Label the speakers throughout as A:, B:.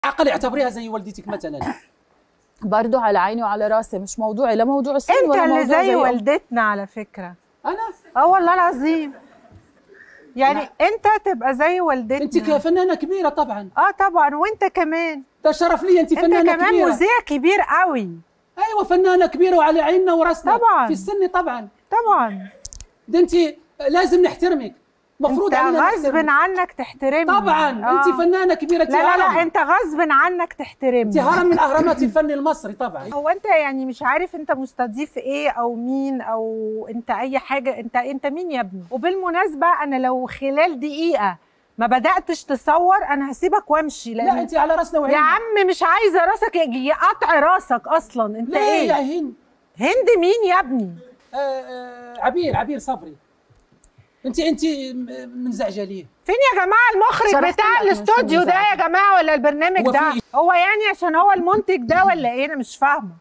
A: عقل اعتبريها زي والدتك مثلا
B: برضو على عيني وعلى راسي مش موضوعي لا موضوع السن
C: انت
B: ولا
C: اللي
B: موضوع
C: زي
B: أم.
C: والدتنا على فكره
A: انا
C: اه والله العظيم يعني
A: لا.
C: انت تبقى زي والدتنا
A: انت فنانه كبيره طبعا
C: اه طبعا وانت كمان
A: ده شرف لي انت
C: انت
A: فنانه
C: كمان
A: كبيره
C: مذيع كبير قوي
A: ايوه فنانه كبيره وعلى عيننا وراسنا
C: طبعاً.
A: في السن طبعا
C: طبعا
A: ده انت لازم نحترمك مفروض
C: انت
A: علينا
C: غصب
A: نحترمك.
C: عنك تحترمني
A: طبعا
C: آه.
A: انت فنانه كبيره
C: لا لا
A: هرم.
C: لا انت غصب عنك
A: انت
C: تحترمني
A: هرم من اهرامات الفن المصري طبعا
C: هو انت يعني مش عارف انت مستضيف ايه او مين او انت اي حاجه انت انت مين يا ابني وبالمناسبه انا لو خلال دقيقه ما بداتش تصور انا هسيبك وامشي لان
A: لا انت على راسنا
C: يا
A: وعيننا
C: عم مش عايزه راسك يجي قطع راسك اصلا انت
A: ليه
C: ايه
A: يا هند
C: هند مين يا ابني
A: آه آه عبير عبير صبري انت انت م- منزعجه
C: فين يا جماعه المخرج
B: شرحت
C: بتاع
B: لك مش
C: الاستوديو ده يا
B: مزعج.
C: جماعه ولا البرنامج
A: هو
C: ده
A: في-
C: هو يعني عشان هو المنتج ده ولا ايه انا مش فاهمه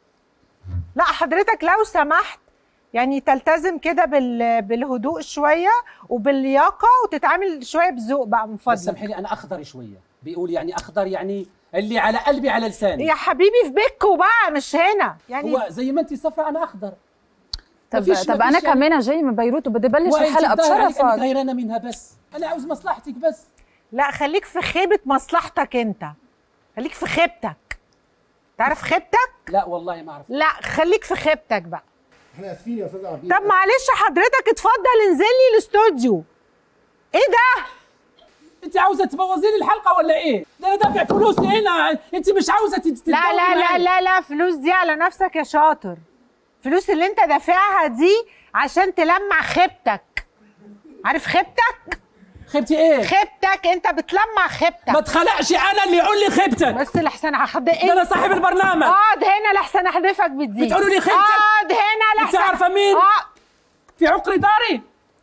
C: لا حضرتك لو سمحت يعني تلتزم كده بال... بالهدوء شويه وباللياقه وتتعامل شويه بذوق بقى من
A: بس
C: فضلك
A: سامحيني انا اخضر شويه بيقول يعني اخضر يعني اللي على قلبي على لساني
C: يا حبيبي في بيتكو بقى مش هنا يعني
A: هو زي ما انت صفرا انا اخضر
B: طب
A: مفيش-
B: طب انا
A: مفيش يعني-
B: كمان جاي من بيروت وبدي بلش
A: وأنت
B: الحلقه
A: الظاهر عليك انك
B: بشرفك
A: غيرانه منها بس انا عاوز مصلحتك بس
C: لا خليك في خيبه مصلحتك انت خليك في خيبتك تعرف خيبتك
A: لا والله ما اعرف
C: لا خليك في خيبتك بقى
D: احنا اسفين يا استاذ عبير
C: طب معلش حضرتك اتفضل انزل لي الاستوديو ايه ده
A: انت عاوزه تبوظي لي الحلقه ولا ايه ده انا دافع فلوس هنا انت مش عاوزه تت-
C: لا
A: تتداولي
C: لا لا
A: معي.
C: لا لا فلوس دي على نفسك يا شاطر فلوس اللي انت دافعها دي عشان تلمع خيبتك عارف خيبتك
A: خيبتي ايه
C: خيبتك انت بتلمع
A: ما
C: خيبتك
A: تخلقش انا اللي يقول لي خيبتك
C: بس لحسن هاخد
A: ده
C: ايه
A: انا صاحب البرنامج
C: اقعد هنا لحسن احذفك بالدين
A: بتقولوا لي خيبتك؟
C: اقعد هنا
A: انت
C: لحسن
A: عارفه مين
C: اه
A: في عقر داري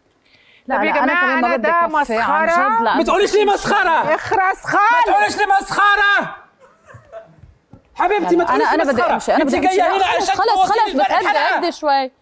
B: لا
C: طب يا
B: لا انا
C: جماعة
B: كمان ما
C: أنا
B: بدي
C: ده
B: كفي عن
C: مسخرة.
B: جد لأنه
A: ما تقوليش لي مسخره
C: اخرس
A: ما
C: خالص
A: تقوليش لي مسخره حبيبتي ما
B: لا، انا
A: تقوليش
B: انا بدي
A: مسخرة.
B: امشي انا
A: انت
B: بدي امشي
A: جايه هنا
B: لا،
A: عشان
B: خلص خلص
A: تبوظي لي
B: بس اهدي
A: الحلقة.
B: اهدي شوي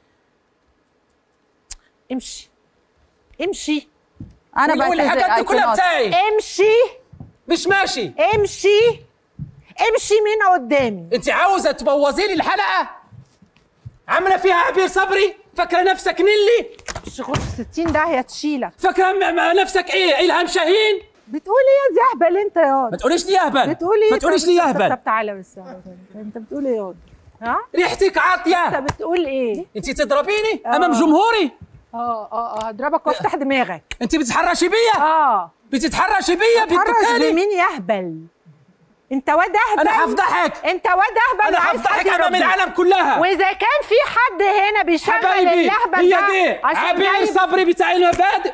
C: امشي امشي
B: انا
A: وال- والحاجات دي
B: بعتذر
A: كلها
B: ايقونات
A: بتاعي
C: امشي
A: مش ماشي
C: امشي امشي من قدامي
A: انت عاوزه تبوظي لي الحلقه عامله فيها عبير صبري فاكره نفسك نيلي
C: شغل في 60 داهيه تشيلك
A: فاكره م- م- نفسك ايه الهام شاهين
C: بتقول ايه يا زهبل انت يا
A: ما تقوليش لي يهبل
C: بتقول ايه
A: ما تقوليش لي
C: طب-
A: يهبل
C: طب تعالى بس انت بتقول ايه ياض ها
A: ريحتك
C: انت
A: عاطيه
C: بتقول ايه
A: انت تضربيني
C: آه.
A: امام جمهوري
C: اه اه اه هضربك وافتح دماغك
A: انت بتتحرشي بيا
C: اه
A: بتتحرشي بيا
C: تحرش
A: بالدكاني
C: بمين يهبل انت واد اهبل
A: انا هفضحك
C: انت واد اهبل
A: انا
C: وعايز
A: هفضحك
C: حد
A: امام
C: يربيك.
A: العالم كلها
C: واذا كان في حد هنا بيشغل
A: حبايبي
C: اللهبل
A: هي
C: ده
A: دي
C: عشان
A: عبير
C: جايب-
A: صبري بتاع المبادئ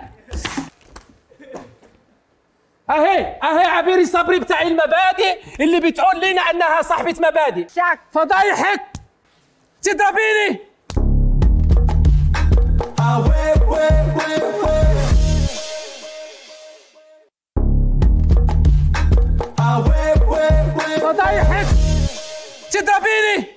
A: اهي اهي عبير صبري بتاع المبادئ اللي بتقول لنا انها صاحبة مبادئ
C: شك
A: فضايحك تضربيني فضايحك تضربيني